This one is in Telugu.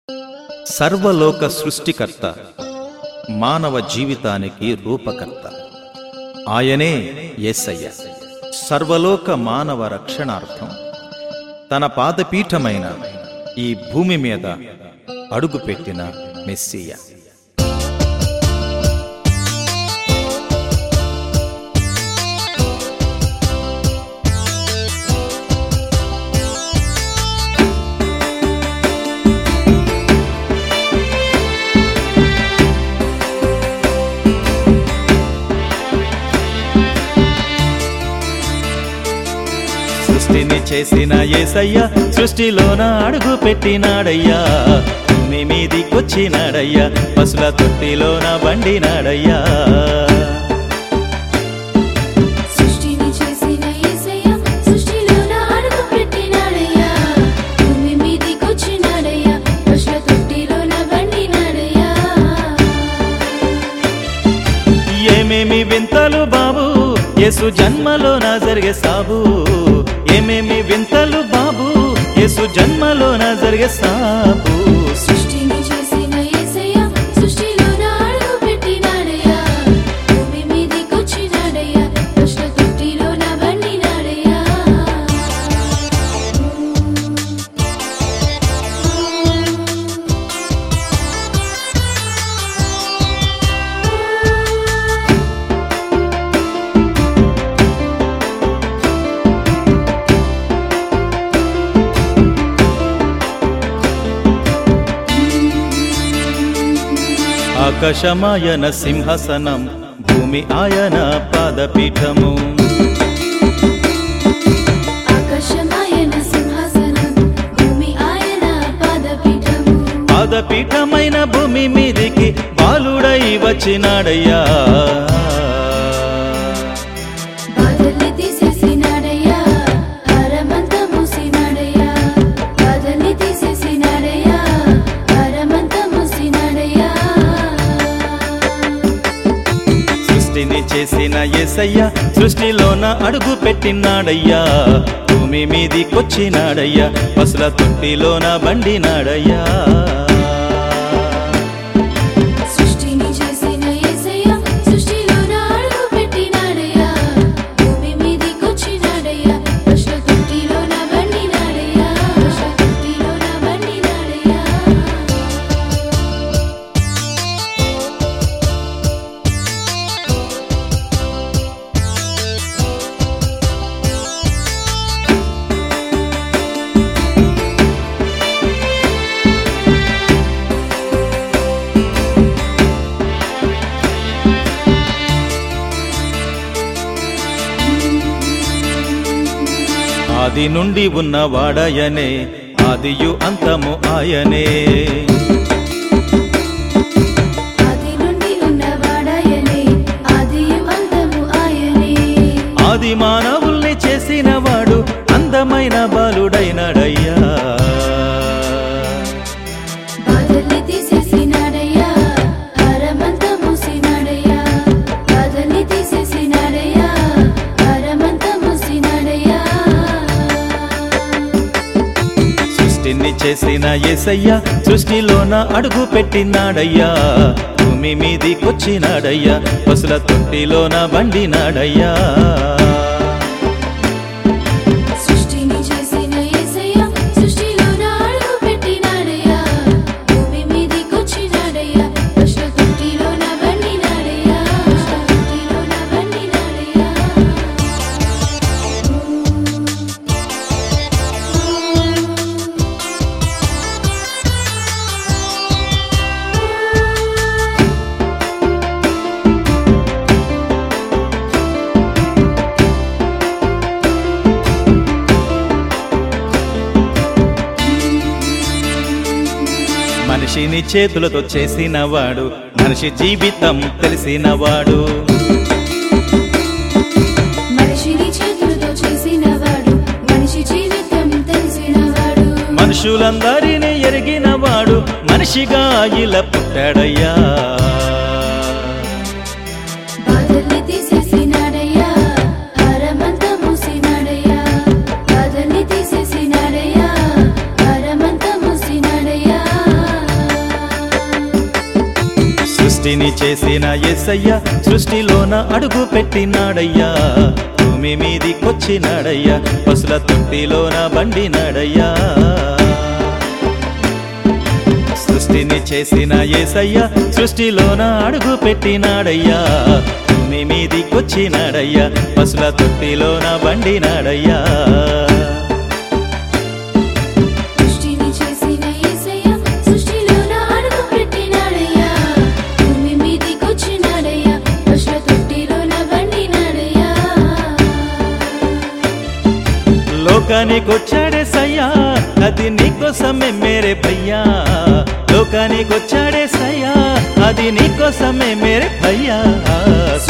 సర్వలోక సృష్టికర్త మానవ జీవితానికి రూపకర్త ఆయనే యేసయ్య సర్వలోక మానవ రక్షణార్థం తన పాదపీఠమైన ఈ భూమి మీద అడుగుపెట్టిన మెస్సియ సృష్టిని చేసిన యేసయ్య సృష్టిలోన అడుగు పెట్టినాడయ్యా భూమి మీదికొచ్చినాడయ్యా పసుల తొట్టిలోన బండినాడయ్యా సృష్టిని చేసిన యేసయ్య సృష్టిలోన అడుగు పెట్టినాడయ్యా భూమి మీదికొచ్చినాడయ్యా పశుల తొట్టిలోన బండినాడయ్యా ఏమేమి వింతలు బాబు యేసు జన్మలోన జరిగే సాబు ఏమేమి వింతలు బాబు యేసు జన్మలోన జరిగే సాబు సృష్టిని చేసిన యేసయ్య సృష్టిలోన అడుగు పెట్టినాడయ్యా భూమి మీదికొచ్చినాడయ్యా పశుల తొట్టిలోన బండినాడయ్యా ఆకాశమాయన సింహాసనం భూమి ఆయన పాదపీఠము ఆకాశమాయన సింహాసనం భూమి ఆయన పాదపీఠము పాదపీఠమైన భూమి మీదికి బాలుడై వచ్చినాడయ్యా బాధల్ని తీసేసినాడయ్యా భారమంతా మూసినాడయ్యా బాధల్ని తీసేసినాడయ్యా భారమంతా మూసినాడయ్యా సృష్టిని చేసిన యేసయ్య సృష్టిలోన అడుగు పెట్టినాడయ్యా భూమి మీదికొచ్చినాడయ్యా పసుల తొట్టిలోన బండినాడయ్యా సృష్టిని చేసిన యేసయ్య సృష్టిలోన అడుగు పెట్టినాడయ్యా భూమి మీదికొచ్చినాడయ్యా పశుల తొట్టిలోన బండినాడయ్యా పశుల తొట్టిలోన బండినాడయ్యా ఆది నుండి ఉన్న వాడయనే ఆదియు అంతము ఆయనే ఆది నుండి ఉన్నవాడాయనే ఆదియు అంతము ఆయనే ఆది మానవుల్ని చేసిన వాడు అందమైన బాలుడైనాడయ్యా బాధల్ని తీసేసినాడయ్యా భారమంతా మూసినాడయ్యా బాధల్ని తీసేసినాడయ్యా భారమంతా మూసినాడయ్యా సృష్టిని చేసిన యేసయ్య సృష్టిలోన అడుగు పెట్టినాడయ్యా భూమి మీదికొచ్చినాడయ్యా పసుల తొట్టిలోన బండినాడయ్యా సృష్టిని చేసిన యేసయ్య సృష్టిలోన అడుగు పెట్టినాడయ్యా భూమి మీదికొచ్చినాడయ్యా పశుల తొట్టిలోన బండినాడయ్యా పశుల తొట్టిలోన బండినాడయ్యా మనిషిని చేతులతో చేసినవాడు మనిషి జీవితం తెలిసినవాడు మనిషిని చేతులతో చేసినవాడు మనిషి జీవితం తెలిసినవాడు మనుషులందరినీ ఎరిగినవాడు మనిషిగా ఇలా పుట్టాడయ్యా బాధల్ని తీసేసినాడయ్యా భారమంతా మూసినాడయ్యా బాధల్ని తీసేసినాడయ్యా భారమంతా మూసినాడయ్యా సృష్టిని చేసిన ఎస్సయ్య సృష్టిలోన అడుగు పెట్టినాడయ్యా భూమి మీదికొచ్చినాడయ్యా పసుల తొట్టిలోన బండినాడయ్యా సృష్టిని చేసిన ఏసయ్య సృష్టిలోన అడుగు పెట్టినాడయ్యా భూమి మీదికొచ్చినాడయ్యా పసుల తొట్టిలోన బండినాడయ్యా సృష్టిని చేసిన యేసయ్య సృష్టిలోన అడుగు పెట్టినాడయ్యా భూమి మీదికొచ్చినాడయ్యా పశుల తొట్టిలోన బండినాడయ్యా లోకానికొచ్చాడే సయ్యా అది నీకోసమే మేరే భయ్యా లోకానికొచ్చాడే సయ్యా అది నీకోసమే మేరే భయ్యా